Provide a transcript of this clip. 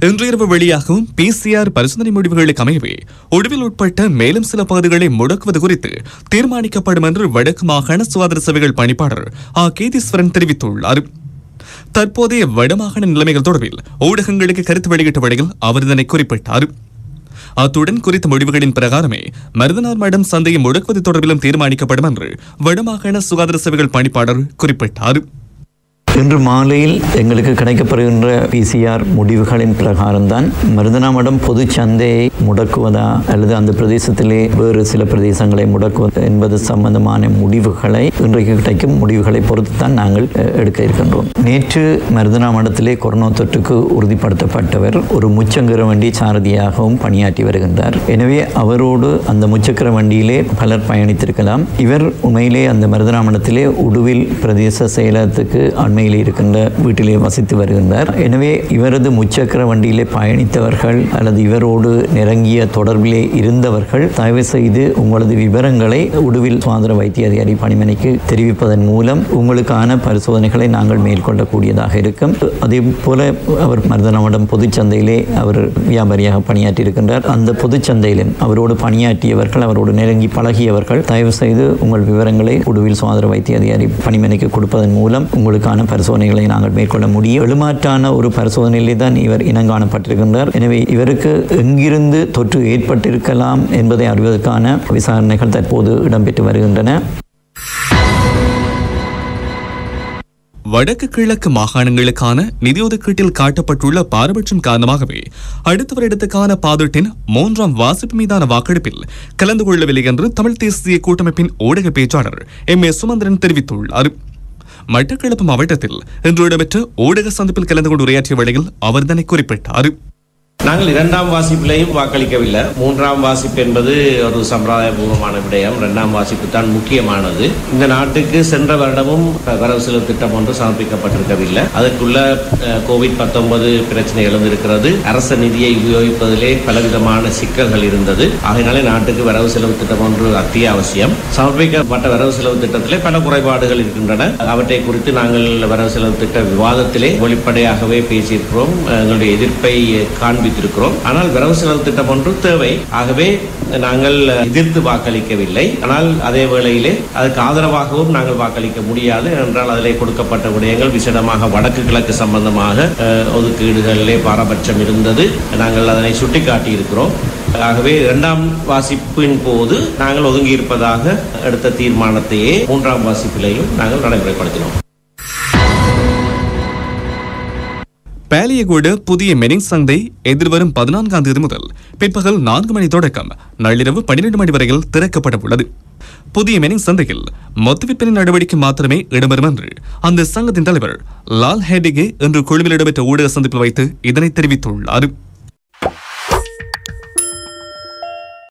இன்று இரவு வெளியாகும் பிசிஆர் பரிசோதனை முடிவுகளுக்கு அமையவே ஒடுவில் உட்பட்ட மேலும் சில பகுதிகளை முடக்குவது குறித்து தீர்மானிக்கப்படும் என்று வடக்கு மாகாண சுகாதார சேவைகள் பணிப்பாளர் ஆ கேதீஸ்வரன் தெரிவித்துள்ளார் தற்போதைய வடமாகாண நிலைமைகள் தொடர்பில் ஊடகங்களுக்கு கருத்து வெளியிட்ட வழியில் அவர் இதனை குறிப்பிட்டார் அத்துடன் குறித்த முடிவுகளின் பிரகாரமே மருதனார் மடம் சந்தையை முடக்குவது தொடர்பிலும் தீர்மானிக்கப்படும் என்று வடமாகாண சுகாதார சேவைகள் பணிப்பாளர் குறிப்பிட்டார் இன்று மாலையில் எங்களுக்கு கிடைக்கப்படுகின்ற பிசிஆர் முடிவுகளின் பிரகாரம்தான் மருதனாமடம் பொது சந்தையை முடக்குவதா அல்லது அந்த பிரதேசத்திலே வேறு சில பிரதேசங்களை முடக்குவது என்பது சம்பந்தமான முடிவுகளை இன்றைக்கு கிடைக்கும் முடிவுகளை பொறுத்து தான் நாங்கள் அஹ், எடுக்க இருக்கின்றோம் நேற்று மருதனாமடத்திலே கொரோனா தொற்றுக்கு உறுதிப்படுத்தப்பட்டவர் ஒரு முச்சக்கர வண்டி சாரதியாகவும் பணியாற்றி வருகின்றார் எனவே அவரோடு அந்த முச்சக்கர வண்டியிலே பலர் பயணித்திருக்கலாம் இவர் உண்மையிலே அந்த மருதனாமடத்திலே உடுவில் பிரதேச செயலகத்துக்கு அண்மையில் இருக்கின்ற வீட்டிலே வசித்து வருகின்றார் எனவே இவரது முச்சக்கர வண்டியிலே பயணித்தவர்கள் அல்லது இவரோடு நெருங்கிய தொடர்பிலே இருந்தவர்கள் தயவு செய்து உங்களது விவரங்களை உடுவில் சுகாதார வைத்திய அதிகாரி பணிமனைக்கு தெரிவிப்பதன் மூலம் உங்களுக்கான பரிசோதனைகளை நாங்கள் மேற்கொள்ளக்கூடியதாக இருக்கும் அதே போல அவர் மருதனமடம் பொதுச்சந்தையிலே அவர் வியாபாரியாக பணியாற்றி இருக்கின்றார் அந்த பொதுச்சந்தையிலும் அவரோடு பணியாற்றியவர்கள் அவரோடு நெருங்கி பழகியவர்கள் தயவு செய்து உங்கள் விவரங்களை உடுவில் சுகாதார வைத்திய அதிகாரி பணிமனைக்கு கொடுப்பதன் மூலம் உங்களுக்கான பரிசோதனைகளை நாங்கள் மேற்கொள்ள முடியும் எழுமாற்றான ஒரு பரிசோதனையிலே தான் இவர் இனங்காணப்பட்டிருக்கின்றார் எனவே இவருக்கு எங்கிருந்து தொற்று ஏற்பட்டிருக்கலாம் என்பதை அறிவதற்கான விசாரணைகள் தற்போது இடம்பெற்று வருகின்றன வடக்கு கிழக்கு மாகாணங்களுக்கான நிதி ஒதுக்கீட்டில் காட்டப்பட்டுள்ள பாரபட்சம் காரணமாகவே அடுத்த வருடத்துக்கான பாதட்டின் மூன்றாம் வாசிப்பு மீதான வாக்கெடுப்பில் கலந்து கொள்ளவில்லை என்று தமிழ் தேசிய கூட்டமைப்பின் ஊடக பேச்சாளர் எம் ஏ சுமந்திரன் தெரிவித்துள்ளார் மட்டக்களப்பு மாவட்டத்தில் இன்று இடம்பெற்ற ஊடக சந்திப்பில் கலந்து கொண்டு உரையாற்றிய வேளையில் அவர் இதனை குறிப்பிட்டார் நாங்கள் இரண்டாம் வாசிப்பிலையும் வாக்களிக்கவில்லை மூன்றாம் வாசிப்பு என்பது ஒரு சம்பிரதாயபூர்வமான விடயம் இரண்டாம் வாசிப்பு தான் முக்கியமானது இந்த நாட்டுக்கு சென்ற வருடமும் வரவு செலவு திட்டம் ஒன்று சமர்ப்பிக்கப்பட்டிருக்கவில்லை அதற்குள்ள அஹ், கோவிட் பத்தொன்பது பிரச்சனை எழுந்திருக்கிறது அரச நிதியை உபயோகிப்பதிலே பலவிதமான சிக்கல்கள் இருந்தது ஆகையினாலே நாட்டுக்கு வரவு செலவு திட்டம் ஒன்று அத்தியாவசியம் சமர்ப்பிக்கப்பட்ட வரவு செலவு திட்டத்திலே பல குறைபாடுகள் இருக்கின்றன அவற்றை குறித்து நாங்கள் வரவு செலவு திட்ட விவாதத்திலே வெளிப்படையாகவே பேசியிருக்கிறோம் எங்களுடைய எதிர்ப்பை காண்பித்திருக்கிறோம் ஆனால் வரவு செலவு திட்டம் ஒன்று தேவை ஆகவே நாங்கள் எதிர்த்து வாக்களிக்கவில்லை ஆனால் அதே வேளையிலே அதுக்கு ஆதரவாகவும் நாங்கள் வாக்களிக்க முடியாது என்றால் அதிலே கொடுக்கப்பட்ட விடயங்கள் விசேடமாக வடக்கு கிழக்கு சம்பந்தமாக அஹ், ஒதுக்கீடுகளிலே பாரபட்சம் இருந்தது நாங்கள் அதனை சுட்டிக்காட்டி இருக்கிறோம் ஆகவே இரண்டாம் வாசிப்பின் போது நாங்கள் ஒதுங்கி இருப்பதாக எடுத்த தீர்மானத்தையே மூன்றாம் வாசிப்பிலேயும் நாங்கள் நடைமுறைப்படுத்தினோம் பேலியகோடு புதிய மெனிங் சந்தை எதிர்வரும் பதினான்காம் தேதி முதல் பிற்பகல் நான்கு மணி தொடக்கம் நள்ளிரவு பன்னிரண்டு மணி வரையில் திறக்கப்பட உள்ளது புதிய மெனிங் சந்தையில் மொத்த விற்பனை நடவடிக்கை மாத்திரமே இடம்பெறும் என்று அந்த சங்கத்தின் தலைவர் லால் ஹேடிகே இன்று குழுவில் இடம்பெற்ற ஊடக சந்திப்பில் வைத்து இதனை தெரிவித்துள்ளார்